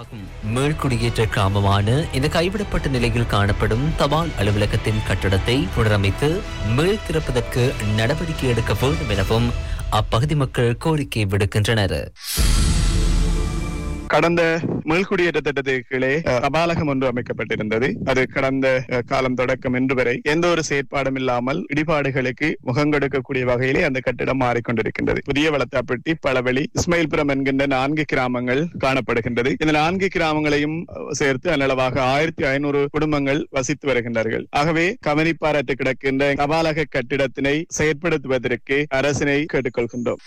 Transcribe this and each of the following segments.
ஆகும் மீள்குடியேற்ற கிராமமான இந்த கைவிடப்பட்ட நிலையில் காணப்படும் தபால் அலுவலகத்தின் கட்டடத்தை புனரமைத்து மீள் திறப்பதற்கு நடவடிக்கை எடுக்க வேண்டும் எனவும் அப்பகுதி மக்கள் கோரிக்கை விடுக்கின்றனர் கடந்த மீள்குடியேற்ற திட்டத்திற்கு கீழே அஹ், தபாலகம் ஒன்று அமைக்கப்பட்டிருந்தது அது கடந்த அஹ், காலம் தொடக்கம் இன்று வரை எந்த ஒரு செயற்பாடும் இல்லாமல் இடிபாடுகளுக்கு முகங்கொடுக்கக்கூடிய வகையிலே அந்த கட்டிடம் மாறிக்கொண்டிருக்கின்றது புதிய வளத்தாப்பட்டி பளவெளி இஸ்மாயில்புரம் என்கின்ற நான்கு கிராமங்கள் காணப்படுகின்றது இந்த நான்கு கிராமங்களையும் அஹ், சேர்த்து அன்னளவாக ஆயிரத்தி ஐநூறு குடும்பங்கள் வசித்து வருகின்றார்கள் ஆகவே கவனிப்பாரற்று கிடக்கின்ற தபாலக கட்டிடத்தினை செயற்படுத்துவதற்கு அரசினை கேட்டுக்கொள்கின்றோம்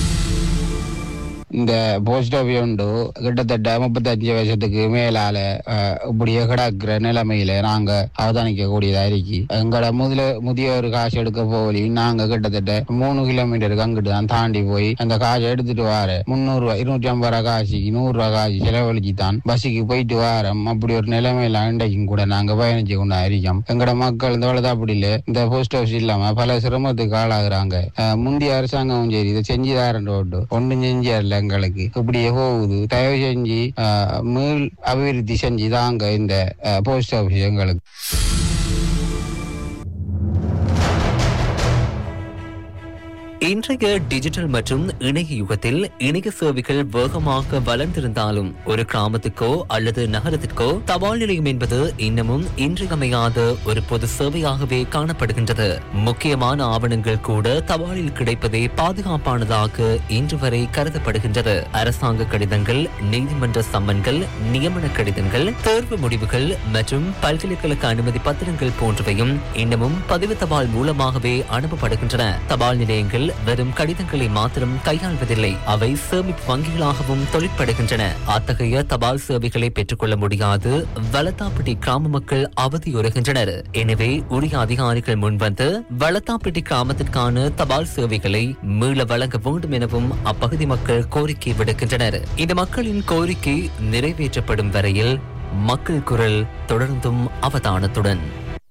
இந்த போஸ்ட் ஆஃபீஸ் உண்டு கிட்டத்தட்ட முப்பத்தஞ்சு வருஷத்துக்கு மேலால அஹ், இப்படியே கிடக்குற நிலைமையில நாங்க அவதானிக்க கூடியதா இருக்கு எங்களோட முதல முதியோர் காசு எடுக்க போகலி நாங்க கிட்டத்தட்ட மூணு கிலோமீட்டருக்கு அங்கிட்டு தான் தாண்டி போய் அந்த காசை எடுத்துட்டு வார முந்நூறு ரூபாய் இருநூற்றி ஐம்பது ரூபா காசுக்கு நூறு ரூபாய் காசு செலவழிச்சு தான் பஸ்ஸுக்கு போயிட்டு வாரம் அப்படி ஒரு நிலைமையில இன்றைக்கும் கூட நாங்க பயணிச்சு கொண்டு இருக்கோம் எங்களோட மக்கள் இந்த வளர்த்து அப்படி இல்லை இந்த போஸ்ட் ஆஃபீஸ் இல்லாம பல சிரமத்துக்கு ஆளாகுறாங்க அஹ், முந்தைய அரசாங்கம் சரி இதை செஞ்சு தாரன் ஓட்டு ஒன்றும் செஞ்சார்ல எங்களுக்கு இப்படியே போகுது தயவு செஞ்சு அஹ், மீள் அபிவிருத்தி செஞ்சு தாங்க இந்த போஸ்ட் ஆஃபீஸ் எங்களுக்கு இன்றைய டிஜிட்டல் மற்றும் இணைய யுகத்தில் இணைய சேவைகள் வேகமாக வளர்ந்திருந்தாலும் ஒரு கிராமத்துக்கோ அல்லது நகரத்திற்கோ தபால் நிலையம் என்பது இன்னமும் இன்றியமையாத ஒரு பொது சேவையாகவே காணப்படுகின்றது முக்கியமான ஆவணங்கள் கூட தபாலில் கிடைப்பதே பாதுகாப்பானதாக இன்று வரை கருதப்படுகின்றது அரசாங்க கடிதங்கள் நீதிமன்ற சம்மன்கள் நியமன கடிதங்கள் தேர்வு முடிவுகள் மற்றும் பல்கலைக்கழக அனுமதி பத்திரங்கள் போன்றவையும் இன்னமும் பதிவு தபால் மூலமாகவே அனுப்பப்படுகின்றன தபால் நிலையங்கள் வெறும் கடிதங்களை மாத்திரம் கையாள்வதில்லை அவை சேமிப்பு வங்கிகளாகவும் தொழிற்படுகின்றன அத்தகைய தபால் சேவைகளை பெற்றுக்கொள்ள முடியாது வலத்தாப்பட்டி கிராம மக்கள் அவதியுறுகின்றனர் எனவே உரிய அதிகாரிகள் முன்வந்து வளத்தாப்பட்டி கிராமத்திற்கான தபால் சேவைகளை மீள வழங்க வேண்டும் எனவும் அப்பகுதி மக்கள் கோரிக்கை விடுக்கின்றனர் இந்த மக்களின் கோரிக்கை நிறைவேற்றப்படும் வரையில் மக்கள் குரல் தொடர்ந்தும் அவதானத்துடன்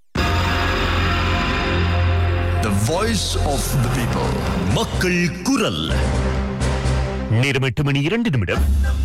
The voice of the people. மக்கள் குரல் நேரம் எட்டு மணி இரண்டு நிமிடம்